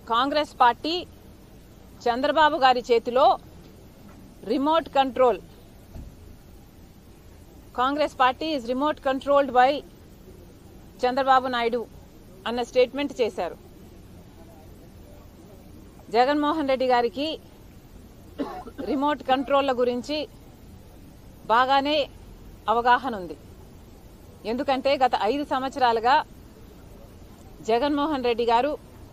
Congress party Chandrababu గారి చేతిలో remote control Congress party is remote controlled by Chandrababu Naidu అన్న స్టేట్మెంట్ చేశారు జగన్మోహన్ రెడ్డి గారికి రిమోట్ కంట్రోల్ల గురించి బాగానే అవగాహన ఉంది ఎందుకంటే గత ఐదు సంవత్సరాలుగా జగన్మోహన్ రెడ్డి గారు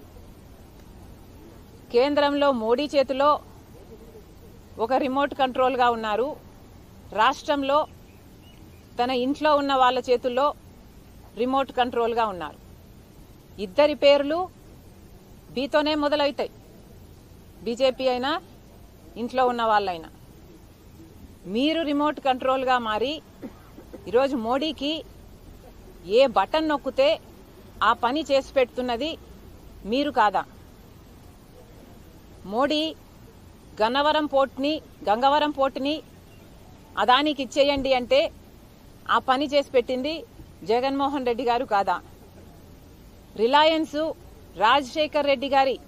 కేంద్రంలో మోడీ చేతిలో ఒక రిమోట్ కంట్రోల్గా ఉన్నారు రాష్ట్రంలో తన ఇంట్లో ఉన్న వాళ్ళ చేతుల్లో రిమోట్ కంట్రోల్గా ఉన్నారు ఇద్దరి పేర్లు బీతోనే మొదలవుతాయి బీజేపీ అయినా ఇంట్లో ఉన్న వాళ్ళైనా మీరు రిమోట్ కంట్రోల్గా మారి ఈరోజు మోడీకి ఏ బటన్ నొక్కితే ఆ పని చేసి పెడుతున్నది మీరు కాదా మోడీ గన్నవరం పోర్ట్ని గంగవరం పోర్టుని అదానికి ఇచ్చేయండి అంటే ఆ పని చేసి పెట్టింది జగన్మోహన్ రెడ్డి గారు కాదా రిలయన్స్ రాజశేఖర్ రెడ్డి గారి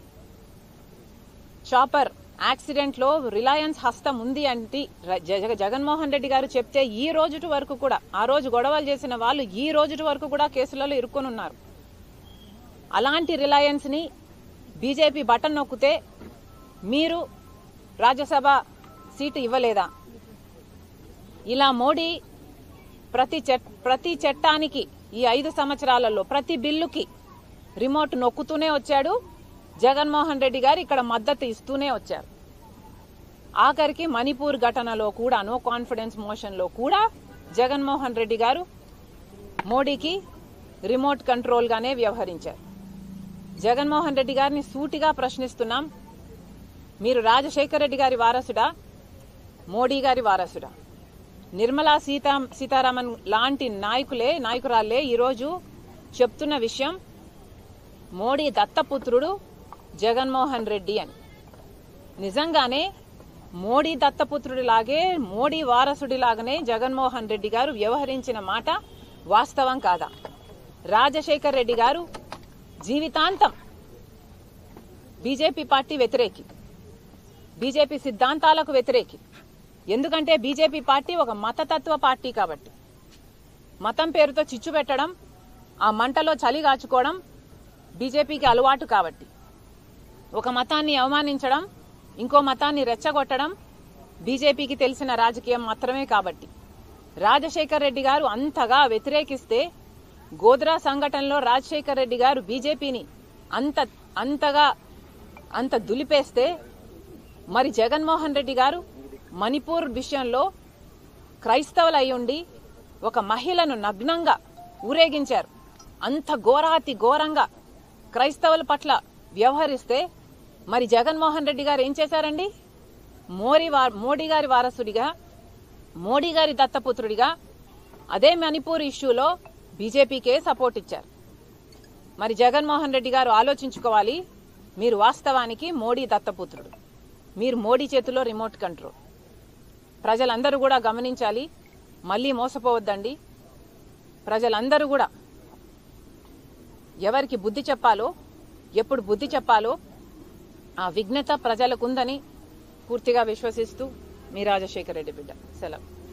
చాపర్ యాక్సిడెంట్ లో రిలయన్స్ హస్తం ఉంది అంటే ర- జగ- జగన్మోహన్ రెడ్డి గారు చెప్తే ఈ రోజుటి వరకు కూడా ఆ రోజు గొడవలు చేసిన వాళ్ళు ఈ రోజుటి వరకు కూడా కేసులలో ఇరుక్కొని ఉన్నారు అలాంటి రిలయన్స్ ని బీజేపీ బటన్ నొక్కితే మీరు రాజ్యసభ సీటు ఇవ్వలేదా ఇలా మోడీ ప్రతి చట్- ప్రతి చట్టానికి ఈ ఐదు సంవత్సరాలలో ప్రతి బిల్లుకి రిమోట్ నొక్కుతూనే వచ్చాడు జగన్మోహన్ రెడ్డి గారు ఇక్కడ మద్దతు ఇస్తూనే వచ్చారు ఆఖరికి మణిపూర్ ఘటనలో కూడా నో కాన్ఫిడెన్స్ మోషన్లో కూడా జగన్మోహన్ రెడ్డి గారు మోడీకి రిమోట్ కంట్రోల్గానే వ్యవహరించారు జగన్మోహన్ రెడ్డి గారిని సూటిగా ప్రశ్నిస్తున్నాం మీరు రాజశేఖర రెడ్డి గారి వారసుడా మోడీ గారి వారసుడా నిర్మలా సీతా సీతారామన్ లాంటి నాయకులే నాయకురాలే ఈరోజు చెప్తున్న విషయం మోడీ దత్తపుత్రుడు జగన్మోహన్ రెడ్డి అని నిజంగానే మోడీ దత్తపుత్రుడిలాగే మోడీ వారసుడిలాగానే జగన్మోహన్ రెడ్డి గారు వ్యవహరించిన మాట వాస్తవం కాదా రాజశేఖర్ రెడ్డి గారు జీవితాంతం బీజేపీ పార్టీ వ్యతిరేకి బీజేపీ సిద్ధాంతాలకు వ్యతిరేకి ఎందుకంటే బీజేపీ పార్టీ ఒక మతతత్వ పార్టీ కాబట్టి మతం పేరుతో చిచ్చు పెట్టడం ఆ మంటలో చలి కాచుకోవడం బీజేపీకి అలవాటు కాబట్టి ఒక మతాన్ని అవమానించడం ఇంకో మతాన్ని రెచ్చగొట్టడం బీజేపీకి తెలిసిన రాజకీయం మాత్రమే కాబట్టి రాజశేఖర్ రెడ్డి గారు అంతగా వ్యతిరేకిస్తే గోద్రా సంఘటనలో రాజశేఖర్ రెడ్డి గారు బీజేపీని అంత అంతగా అంత దులిపేస్తే మరి జగన్మోహన్ రెడ్డి గారు మణిపూర్ విషయంలో క్రైస్తవులు అయ్యుండి ఒక మహిళను నగ్నంగా ఊరేగించారు అంత ఘోరాతి ఘోరంగా క్రైస్తవుల పట్ల వ్యవహరిస్తే మరి జగన్మోహన్ రెడ్డి గారు ఏం చేశారండి మోరీ వా- మోడీ గారి వారసుడిగా మోడీ గారి దత్తపుత్రుడిగా అదే మణిపూర్ ఇష్యూలో బీజేపీకే సపోర్ట్ ఇచ్చారు మరి జగన్మోహన్ రెడ్డి గారు ఆలోచించుకోవాలి మీరు వాస్తవానికి మోడీ దత్తపుత్రుడు మీరు మోడీ చేతిలో రిమోట్ కంట్రోల్ ప్రజలందరూ కూడా గమనించాలి మళ్ళీ మోసపోవద్దండి ప్రజలందరూ కూడా ఎవరికి బుద్ధి చెప్పాలో ఎప్పుడు బుద్ధి చెప్పాలో ఆ విఘ్నత ప్రజలకుందని పూర్తిగా విశ్వసిస్తూ మీ రాజశేఖర రెడ్డి బిడ్డ సెలవు